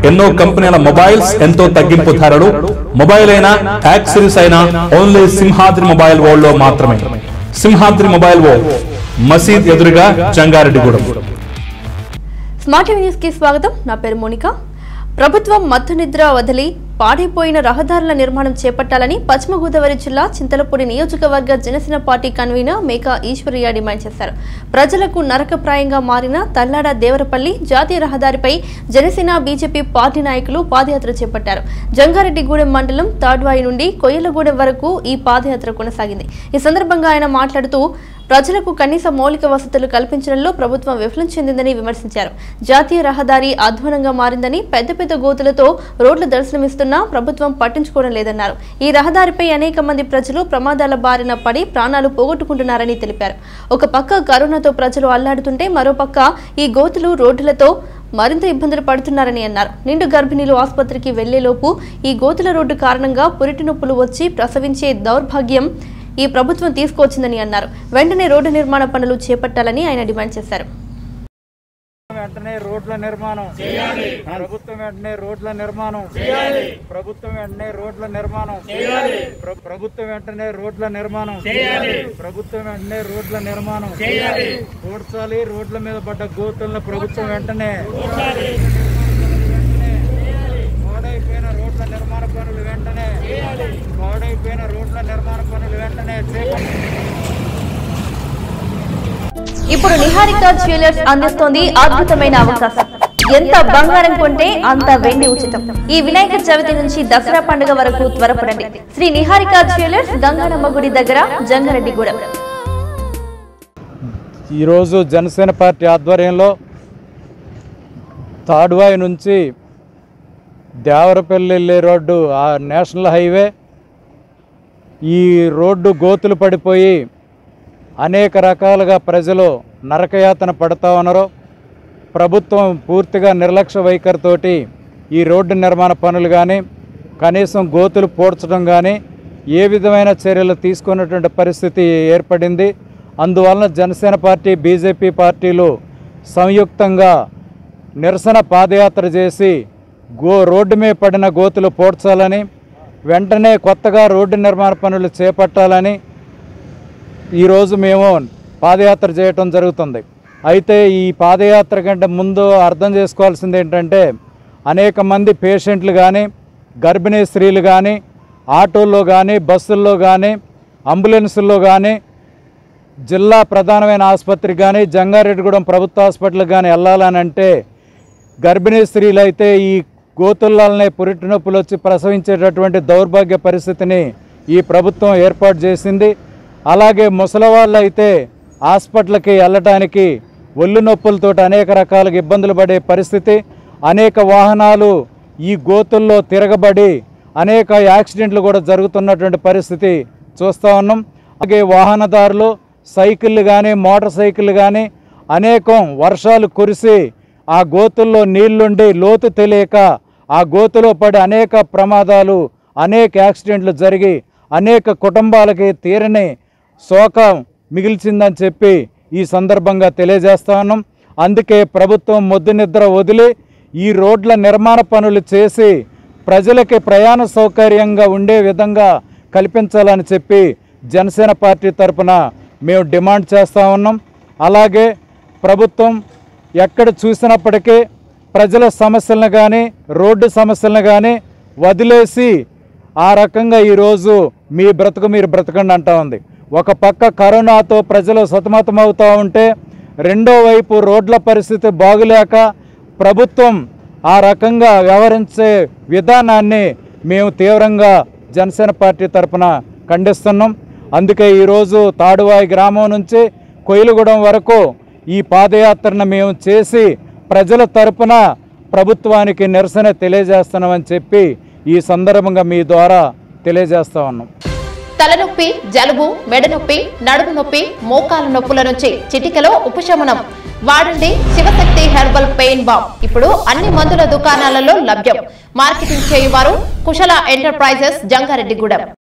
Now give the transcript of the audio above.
ఎన్నో కంపెనీల మొబైల్స్ ఎంతో తగ్గింపు ధరలు మొబైల్ అయినా యాక్సెసరీస్ అయినా ఓన్లీ సింహాద్రి మొబైల్ వరల్డ్ లో మాత్రమే సింహాద్రి మొబైల్ వరల్డ్ మసీద్ ఎదురుగా జంగారెడ్డిగూడెం స్మార్ట్ టీవీ న్యూస్ కి స్వాగతం నా పేరు మోనిక ప్రభుత్వం మత్తు నిద్ర వదిలి పాడైపోయిన రహదారుల నిర్మాణం చేపట్టాలని పశ్చిమ గోదావరి జిల్లా చింతలపూడి నియోజకవర్గ Janasena Party convener Meka Eshwaraiah demand చేశారు ప్రజలకు నరకప్రాయంగా మారిన తల్లాడ దేవరపల్లి జాతీయ రహదారిపై జనసేన బీజేపీ పార్టీ నాయకులు పాదయాత్ర చేపట్టారు జంగారెడ్డిగూడెం మండలం తాడ్వాయి నుండి కొయ్యలగూడెం వరకు ఈ పాదయాత్ర కొనసాగింది ఈ సందర్భంగా ఆయన మాట్లాడుతూ ప్రజలకు కనీస మౌలిక వసతులు కల్పించడంలో ప్రభుత్వం విఫలం చెందిందని విమర్శించారు జాతీయ రహదారి అధ్వానంగా మారిందని పెద్ద పెద్ద గోతులతో రోడ్లు దర్శనమిస్తున్నా ప్రభుత్వం పట్టించుకోవడం లేదన్నారు ఈ రహదారిపై అనేక మంది ప్రజలు ప్రమాదాల బారిన పడి ప్రాణాలు పోగొట్టుకుంటున్నారని తెలిపారు ఒక పక్క కరోనాతో ప్రజలు అల్లాడుతుంటే మరోపక్క ఈ గోతులు రోడ్డులతో మరింత ఇబ్బందులు పడుతున్నారని అన్నారు నిండు గర్భిణీలు ఆసుపత్రికి వెళ్లేలోపు ఈ గోతుల రోడ్డు కారణంగా పురిటి నొప్పులు వచ్చి ప్రసవించే దౌర్భాగ్యం ఈ ప్రభుత్వం తీసుకొచ్చిందని అన్నారు వెంటనే రోడ్డు నిర్మాణ పనులు చేపట్టాలని ఆయన డిమాండ్ చేశారు వెంటనే రోడ్ల నిర్మాణం చేయాలి ప్రభుత్వం వెంటనే రోడ్ల నిర్మాణం చేయాలి ప్రభుత్వం వెంటనే రోడ్ల నిర్మాణం చేయాలి ప్రభుత్వం వెంటనే రోడ్ల నిర్మాణం చేయాలి ప్రభుత్వం వెంటనే రోడ్ల నిర్మాణం చేయాలి పూడ్చాలి రోడ్ల మీద పడ్డ గోతులను ప్రభుత్వం వెంటనే పాడైపోయిన రోడ్ల నిర్మాణ పనులు వెంటనే పాడైపోయిన రోడ్ల నిర్మాణ పనులు వెంటనే చేపట్టాలి ఇప్పుడు నిహారిక జ్యువెలర్స్ అందిస్తోంది అద్భుతమైన అవకాశం ఎంత బంగారం కొంటే అంత వెండి ఉచితం ఈ వినాయక చవితి నుంచి దసరా పండుగ వరకు త్వరపడండి శ్రీ నిహారిక జ్యువెలర్స్ గంగానమ్మ గుడి దగ్గర జంగారెడ్డిగూడెం ఈరోజు జనసేన పార్టీ ఆధ్వర్యంలో తాడువాయి నుంచి దేవరపల్లి వెళ్ళే రోడ్డు ఆ నేషనల్ హైవే ఈ రోడ్డు గోతులు పడిపోయి అనేక రకాలుగా ప్రజలు నరకయాతన పడుతూ ఉన్నారు ప్రభుత్వం పూర్తిగా నిర్లక్ష్య వైఖరితోటి ఈ రోడ్డు నిర్మాణ పనులు కానీ కనీసం గోతులు పూడ్చడం కానీ ఏ విధమైన చర్యలు తీసుకున్నటువంటి పరిస్థితి ఏర్పడింది అందువలన జనసేన పార్టీ బీజేపీ పార్టీలు సంయుక్తంగా నిరసన పాదయాత్ర చేసి గో రోడ్డు మీద పడిన గోతులు పూడ్చాలని వెంటనే కొత్తగా రోడ్డు నిర్మాణ పనులు చేపట్టాలని ఈరోజు మేము పాదయాత్ర చేయటం జరుగుతుంది అయితే ఈ పాదయాత్ర కంటే ముందు అర్థం చేసుకోవాల్సింది ఏంటంటే అనేక మంది పేషెంట్లు కానీ గర్భిణీ స్త్రీలు కానీ ఆటోల్లో కానీ బస్సుల్లో కానీ అంబులెన్సుల్లో కానీ జిల్లా ప్రధానమైన ఆసుపత్రికి కానీ జంగారెడ్డిగూడెం ప్రభుత్వ హాస్పిటల్కి కానీ వెళ్ళాలని అంటే గర్భిణీ స్త్రీలు అయితే ఈ గోతుల్లాలనే పురిటి నొప్పులు వచ్చి ప్రసవించేటటువంటి దౌర్భాగ్య పరిస్థితిని ఈ ప్రభుత్వం ఏర్పాటు చేసింది అలాగే ముసలివాళ్ళు అయితే హాస్పిటల్కి వెళ్ళటానికి ఒళ్ళు నొప్పులతో అనేక రకాలుగా ఇబ్బందులు పడే పరిస్థితి అనేక వాహనాలు ఈ గోతుల్లో తిరగబడి అనేక యాక్సిడెంట్లు కూడా జరుగుతున్నటువంటి పరిస్థితి చూస్తూ ఉన్నాం అలాగే వాహనదారులు సైకిళ్ళు కానీ మోటార్ సైకిళ్ళు కానీ అనేకం వర్షాలు కురిసి ఆ గోతుల్లో నీళ్లుండి లోతు తెలియక ఆ గోతులో పడి అనేక ప్రమాదాలు అనేక యాక్సిడెంట్లు జరిగి అనేక కుటుంబాలకి తీరని శోకం మిగిల్చిందని చెప్పి ఈ సందర్భంగా తెలియజేస్తా ఉన్నాం అందుకే ప్రభుత్వం మొద్దు నిద్ర వదిలి ఈ రోడ్ల నిర్మాణ పనులు చేసి ప్రజలకి ప్రయాణ సౌకర్యంగా ఉండే విధంగా కల్పించాలని చెప్పి జనసేన పార్టీ తరపున మేము డిమాండ్ చేస్తూ ఉన్నాం అలాగే ప్రభుత్వం ఎక్కడ చూసినప్పటికీ ప్రజల సమస్యలను కానీ రోడ్డు సమస్యలను కానీ వదిలేసి ఆ రకంగా ఈరోజు మీ బ్రతుకు మీరు బ్రతకండి అంటా ఉంది ఒక పక్క కరోనాతో ప్రజలు సతమతమవుతూ ఉంటే రెండో వైపు రోడ్ల పరిస్థితి బాగులేక ప్రభుత్వం ఆ రకంగా వ్యవహరించే విధానాన్ని మేము తీవ్రంగా జనసేన పార్టీ తరపున ఖండిస్తున్నాం అందుకే ఈరోజు తాడువాయి గ్రామం నుంచి కొయిలుగూడెం వరకు ఈ పాదయాత్రను మేము చేసి ప్రజల తరపున ప్రభుత్వానికి నిరసన తెలియజేస్తున్నామని చెప్పి ఈ సందర్భంగా మీ ద్వారా తెలియజేస్తా ఉన్నాం తలనొప్పి జలుబు మెడనొప్పి నడుము నొప్పి మోకాల నొప్పుల నుంచి చిటికలో ఉపశమనం వాడండి శివశక్తి హెర్బల్ పెయిన్ బామ్ ఇప్పుడు అన్ని మందుల దుకాణాలలో లభ్యం మార్కెటింగ్ చేయువారు కుశల ఎంటర్ప్రైజెస్ జంగారెడ్డిగూడెం